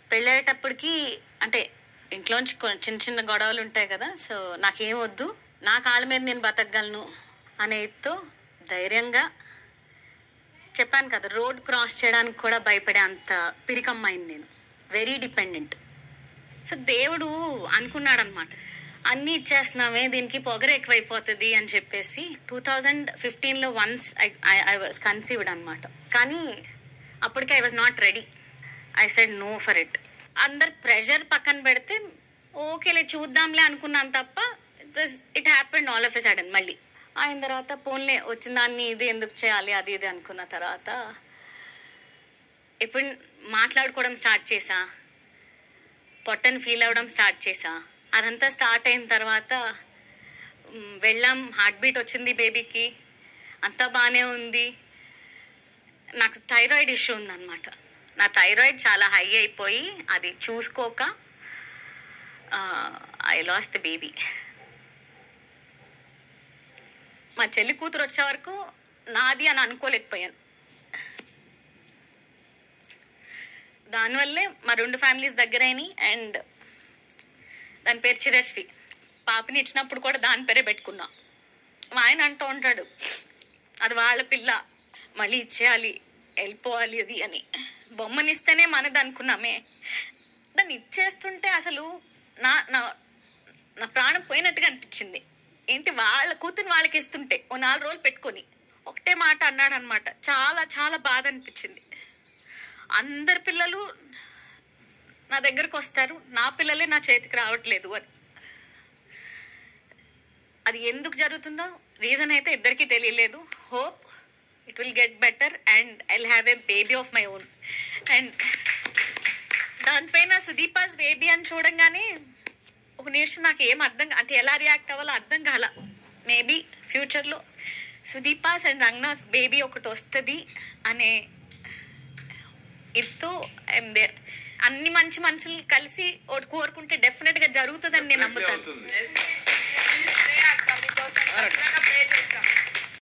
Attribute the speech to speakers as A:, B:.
A: పెళ్ళయ్యేటప్పటికి అంటే ఇంట్లోంచి కొ- చిన్న చిన్న గొడవలు ఉంటాయి కదా సో నాకేం వద్దు నా కాళ్ళ మీద నేను బతకగలను అనేతో ధైర్యంగా చెప్పాను కదా రోడ్ క్రాస్ చేయడానికి కూడా భయపడే అంత పిరికమ్మాయింది నేను వెరీ డిపెండెంట్ సో దేవుడు అనుకున్నాడు అనమాట అన్నీ ఇచ్చేస్తున్నామే దీనికి పొగర ఎక్కువైపోతుంది అని చెప్పేసి టూ థౌజండ్ ఫిఫ్టీన్లో వన్స్ ఐ వాజ్ కన్సీవ్డ్ అనమాట కానీ అప్పటికి I was not ready I said no for it అందరు ప్రెషర్ పక్కన పెడితే ఓకేలే చూద్దాంలే అనుకున్నాను తప్ప it was it happened all of a sudden మళ్ళీ అయిన తర్వాత పోన్లే వచ్చిన దాన్ని ఇది ఎందుకు చేయాలి అది ఇది అనుకున్న తర్వాత ఇప్పుడు మాట్లాడుకోవడం స్టార్ట్ చేసా పొట్టని ఫీల్ అవ్వడం స్టార్ట్ చేసా అదంతా స్టార్ట్ అయిన తర్వాత మ్, వెళ్ళాం హార్ట్ బీట్ వచ్చింది బేబీకి అంతా బాగానే ఉంది నాకు థైరాయిడ్ ఇష్యూ ఉందన్నమాట నా థైరాయిడ్ చాలా హై అయిపోయి అది చూసుకోక ఐ లాస్ ద బేబీ మా చెల్లి కూతురు వచ్చే వరకు నాది అని అనుకోలేకపోయాను దానివల్లే మా రెండు ఫ్యామిలీస్ దగ్గరైనాయి అండ్ దాని పేరు చిరశ్వి పాపని ఇచ్చినప్పుడు కూడా దాని పేరే పెట్టుకున్నా మా ఆయన అంటూ ఉంటాడు అది వాళ్ళ పిల్ల మళ్ళీ ఇచ్చేయాలి వెళ్ళిపోవాలి అది అని బొమ్మనిస్తేనే మనది అనుకున్నామే దాన్ని ఇచ్చేస్తుంటే అసలు నా నా నా ప్రాణం పోయినట్టుగా అనిపించింది ఏంటి వాళ్ళ కూతురు వాళ్ళకి ఇస్తుంటే ఓ నాలుగు రోజులు పెట్టుకొని ఒకటే మాట అన్నాడు అనమాట చాలా చాలా బాధ అనిపించింది అందరి పిల్లలు నా దగ్గరకు వస్తారు నా పిల్లలే నా చేతికి రావట్లేదు అని అది ఎందుకు జరుగుతుందో రీజన్ అయితే ఇద్దరికి తెలియలేదు hope it will get better and I have a baby of my own and దానిపైన సుదీపాస్ బేబీ అని చూడంగానే ఒక నిమిషం నాకు ఏం అర్థం కా- అంటే ఎలా రియాక్ట్ అవ్వాలో అర్థం కాల మేబీ ఫ్యూచర్లో సుదీపాస్ అండ్ రంగనాథ్ బేబీ ఒకటి వస్తుంది అనే ఇతో ఐఎమ్ దేర్ అన్ని మంచి మనుషులు కలిసి ఒకటి కోరుకుంటే డెఫినెట్ గా జరుగుతుందని నేను నమ్ముతాను
B: అవుతుంది
C: అక్క మీకోసం